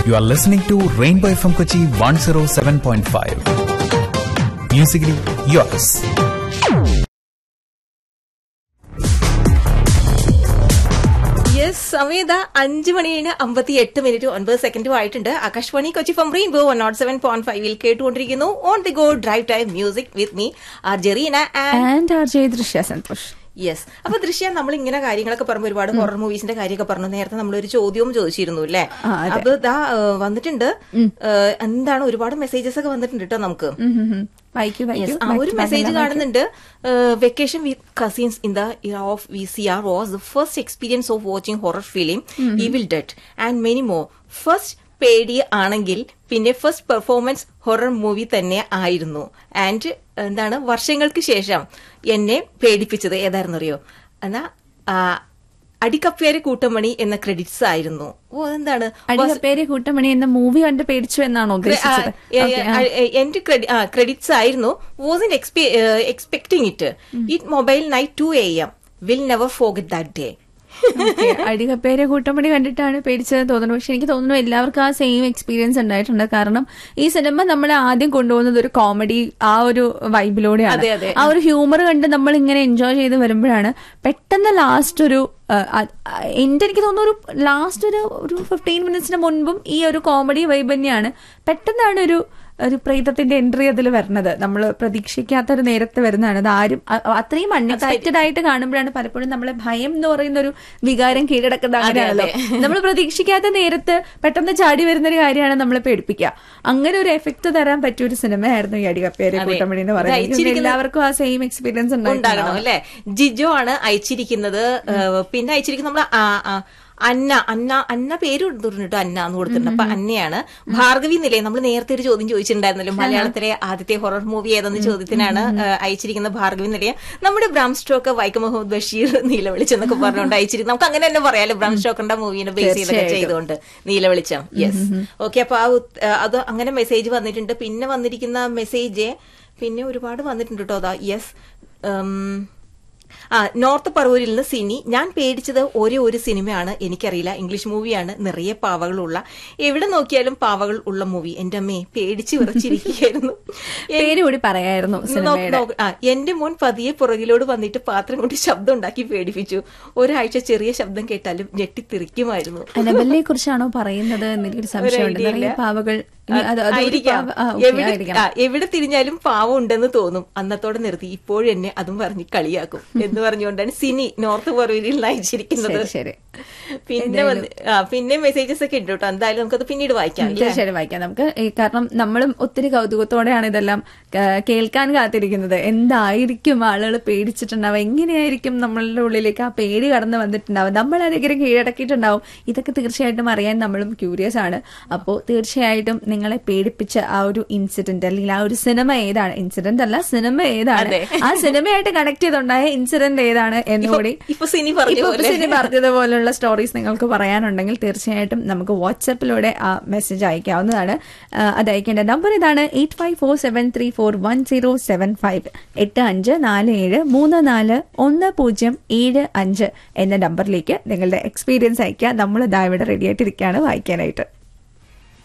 You are listening to Rainbow FM Kochi 107.5. Musically yours. Yes സമയത അഞ്ച് മണി കഴിഞ്ഞ് അമ്പത്തി എട്ട് മിനിറ്റ് ഒൻപത് സെക്കൻഡും ആയിട്ടുണ്ട് Akashvani Kochi from rainbow one nought seven point ഫൈവിൽ കേട്ടുകൊണ്ടിരിക്കുന്നു on the go drive time music with me R Jereena and and R J Drishya Santhosh yes അപ്പൊ ദൃശ്യ നമ്മൾ ഇങ്ങനെ കാര്യങ്ങളൊക്കെ പറയുമ്പോൾ ഒരുപാട് ഹൊറർ മൂവീസിന്റെ കാര്യമൊക്കെ പറഞ്ഞു നേരത്തെ നമ്മളൊരു ചോദ്യവും ചോദിച്ചിരുന്നു അല്ലേ ആ, അതെ. അപ്പൊ ദാ ഏഹ്, വന്നിട്ടുണ്ട് ഏഹ്, എന്താണ് ഒരുപാട് മെസ്സേജസ് ഒക്കെ വന്നിട്ടുണ്ട് കേട്ടോ നമുക്ക് വായിക്കൂ Yes, വായിക്കൂ ആ ഒരു മെസ്സേജ് കാണുന്നുണ്ട് vacation with cousins in the year of V C R was the first experience of watching horror film evil dead and many more first പേടി ആണെങ്കിൽ പിന്നെ ഫസ്റ്റ് പെർഫോമൻസ് ഹൊറർ മൂവി തന്നെ ആയിരുന്നു ആൻഡ് എന്താണ് വർഷങ്ങൾക്ക് ശേഷം എന്നെ പേടിപ്പിച്ചത് ഏതായിരുന്നു അറിയോ എന്നാ ആ, അടിക്കപ്പേര് കൂട്ടമണി എന്ന ക്രെഡിറ്റ്സ് ആയിരുന്നു ഓ എന്താണ് അടികപ്പേര് കൂട്ടമണി എന്ന മൂവി കണ്ട് പേടിച്ചു എന്നാണോ ഉദ്ദേശിച്ചത് Okay, ആ. എന്റെ ക്രെഡിറ്റ്സ് ആയിരുന്നു was in expecting it it mobile night two A M will never forgot that day Okay, അടികപ്പേര് കൂട്ടമണി കണ്ടിട്ടാണ് പേടിച്ചത് തോന്നുന്നു പക്ഷെ എനിക്ക് തോന്നുന്നു എല്ലാവർക്കും ആ സെയിം എക്സ്പീരിയൻസ് ഉണ്ടായിട്ടുണ്ട് കാരണം ഈ സിനിമ നമ്മളെ ആദ്യം കൊണ്ടുപോകുന്നത് ഒരു കോമഡി ആ ഒരു വൈബിലൂടെയാണ് അതെ, അതെ. ആ ഒരു ഹ്യൂമർ കണ്ട് നമ്മൾ ഇങ്ങനെ എൻജോയ് ചെയ്ത് വരുമ്പോഴാണ് പെട്ടെന്ന് ലാസ്റ്റ് ഒരു ആ, ആ, എന്റെ എനിക്ക് തോന്നുന്നു ഒരു ലാസ്റ്റ് ഒരു ഒരു ഫിഫ്റ്റീൻ മിനിറ്റ്സിന് മുൻപും ഈ ഒരു കോമഡി വൈബ് തന്നെയാണ് പെട്ടെന്നാണ് ഒരു ഒരു പ്രേതത്തിന്റെ എൻട്രി അതിൽ വരുന്നത് നമ്മൾ പ്രതീക്ഷിക്കാത്ത ഒരു നേരത്ത് വരുന്നതാണ് അത് ആരും അ- അത്രയും അൺഎക്സ്പെക്റ്റഡ് ആയിട്ട് കാണുമ്പോഴാണ് പലപ്പോഴും നമ്മളെ ഭയം എന്ന് പറയുന്ന ഒരു വികാരം കീഴടക്കുന്നത് അങ്ങനെയാണല്ലോ നമ്മൾ പ്രതീക്ഷിക്കാത്ത നേരത്ത് പെട്ടെന്ന് ചാടി വരുന്ന ഒരു കാര്യമാണ് നമ്മളെ പേടിപ്പിക്കുക അങ്ങനെ ഒരു എഫക്ട് തരാൻ പറ്റിയ ഒരു സിനിമയായിരുന്നു ഈ അടികപ്പേര് അതെ. കൂട്ടമണി എന്ന് ഇത് പറയുന്നത് അയച്ചിരിക്കുന്ന- എല്ലാവർക്കും ആ സെയിം എക്സ്പീരിയൻസ് ഉണ്ടാകണം ഉണ്ടായിരുന്നു അല്ലെ ജിജോ ആണ് അയച്ചിരിക്കുന്നത് ഏഹ്, പിന്നെ അയച്ചിരിക്കുന്നത് നമ്മൾ അന്ന അന്ന അന്ന പേര് കൊടുത്തിട്ടുണ്ട് അന്ന എന്ന് കൊടുത്തിട്ടുണ്ട് അപ്പൊ അന്നയാണ് ഭാർഗവി നിലയം നമ്മൾ നേരത്തെ ഒരു ചോദ്യം ചോദിച്ചിട്ടുണ്ടായിരുന്നല്ലോ മലയാളത്തിലെ ആദ്യത്തെ ഹൊറർ മൂവി ഏതെന്ന ചോദ്യത്തിനാണ് ഏഹ്, അയച്ചിരിക്കുന്ന ഭാർഗവി നിലയം നമ്മുടെ ബ്രാം സ്റ്റോക്ക് വൈക്കം മുഹമ്മദ് ബഷീർ നീലവെളിച്ചെന്നൊക്കെ പറഞ്ഞുകൊണ്ട് അയച്ചിരിക്കുന്നത് നമുക്ക് അങ്ങനെ തന്നെ പറയാലോ ബ്രാം സ്റ്റോക്കറിന്റെ മൂവിനെ ബേസ് ചെയ്തൊക്കെ തീർച്ചയായിട്ടും. ചെയ്തുകൊണ്ട് നീലവെളിച്ചം യെസ് ഓക്കെ അപ്പൊ ആ ഉത്- അത് അങ്ങനെ മെസ്സേജ് വന്നിട്ടുണ്ട് പിന്നെ വന്നിരിക്കുന്ന മെസ്സേജ് പിന്നെ ഒരുപാട് വന്നിട്ടുണ്ട് കേട്ടോ അതാ യെസ് ആ നോർത്ത് പറവൂരിൽ നിന്ന് സിനി ഞാൻ പേടിച്ചത് ഒരേ ഒരു സിനിമയാണ് എനിക്കറിയില്ല ഇംഗ്ലീഷ് മൂവിയാണ് നിറയെ പാവകളുള്ള എവിടെ നോക്കിയാലും പാവകൾ ഉള്ള മൂവി എന്റെ അമ്മേ പേടിച്ച് വിറച്ചിരിക്കുകയായിരുന്നു പേര് കൂടി പറയായിരുന്നു നോക്ക് സിനിമയുടെ നോക്ക്. ആ, എന്റെ മോൻ പതിയെ പുറകിലോട് വന്നിട്ട് പാത്രം കൊണ്ട് ശബ്ദം ഉണ്ടാക്കി പേടിപ്പിച്ചു ഒരാഴ്ച ചെറിയ ശബ്ദം കേട്ടാലും ഞെട്ടിത്തെറിക്കുമായിരുന്നു അനബലിനെ കുറിച്ചാണോ പറയുന്നത് എന്നൊരു സംശയമുണ്ട് idea നിറയെ ഇല്ല. പാവകൾ ഇനി അത് അതൊരു ആയിരിക്കാം. പാവ- ആ, okay, എവിടെ ആയിരിക്കണം. ആ, എവിടെ തിരിഞ്ഞാലും പാവം ഉണ്ടെന്ന് തോന്നും അന്നത്തോടെ നിർത്തി ഇപ്പോഴും എന്നെ അതും പറഞ്ഞ് കളിയാക്കും എന്ന് പറഞ്ഞുകൊണ്ടാണ് സിനി നോർത്ത് പറവൂരിൽ അയച്ചിരിക്കുന്നത് ശരി, ശരി. പിന്നെ വന്ന്- ആ, പിന്നെ മെസ്സേജസ് ഒക്കെ ഉണ്ട് കേട്ടോ എന്തായാലും നമുക്കത് പിന്നീട് വായിക്കാം അല്ലേ? തീർച്ചയായിട്ടും വായിക്കാം നമുക്ക് ഈ കാരണം നമ്മളും ഒത്തിരി കൗതുകത്തോടെയാണ് ഇതെല്ലാം ആ, കേൾക്കാൻ കാത്തിരിക്കുന്നത് എന്തായിരിക്കും ആളുകൾ പേടിച്ചിട്ടുണ്ടാവും എങ്ങനെയായിരിക്കും നമ്മളുടെ ഉള്ളിലേക്ക് ആ പേടി കടന്നു വന്നിട്ടുണ്ടാവും നമ്മൾ അതെങ്ങനെ കീഴടക്കിയിട്ടുണ്ടാവും ഇതൊക്കെ തീർച്ചയായിട്ടും അറിയാൻ നമ്മളും ക്യൂരിയസ് ആണ് അപ്പോൾ തീർച്ചയായിട്ടും നിങ്ങളെ പേടിപ്പിച്ച ആ ഒരു ഇൻസിഡന്റ് അല്ലെങ്കിൽ ആ ഒരു സിനിമ ഏതാണ് ഇൻസിഡന്റ് അല്ല സിനിമ ഏതാണ് അതെ. ആ സിനിമയായിട്ട് കണക്ട് ചെയ്തുണ്ടായ ഇൻസിഡന്റ് ഏതാണ് എന്നുകൂടി ഇപ്പൊ സിനി പറഞ്ഞ ഇപ്പൊ പോലെ. സിനി പറഞ്ഞതുപോലുള്ള സ്റ്റോറീസ് നിങ്ങൾക്ക് പറയാനുണ്ടെങ്കിൽ തീർച്ചയായിട്ടും നമുക്ക് വാട്സപ്പിലൂടെ ആ മെസ്സേജ് അയക്കാവുന്നതാണ് ആ, അത് അയക്കേണ്ട നമ്പർ ഇതാണ് eight five four seven three four one zero seven five എട്ട് അഞ്ച് നാല് ഏഴ് മൂന്ന് നാല് ഒന്ന് പൂജ്യം ഏഴ് അഞ്ച് എന്ന നമ്പറിലേക്ക് നിങ്ങളുടെ എക്സ്പീരിയൻസ് അയക്കുക നമ്മൾ ഇതാ ഇവിടെ റെഡി ആയിട്ടിരിക്കുകയാണ് വായിക്കാനായിട്ട്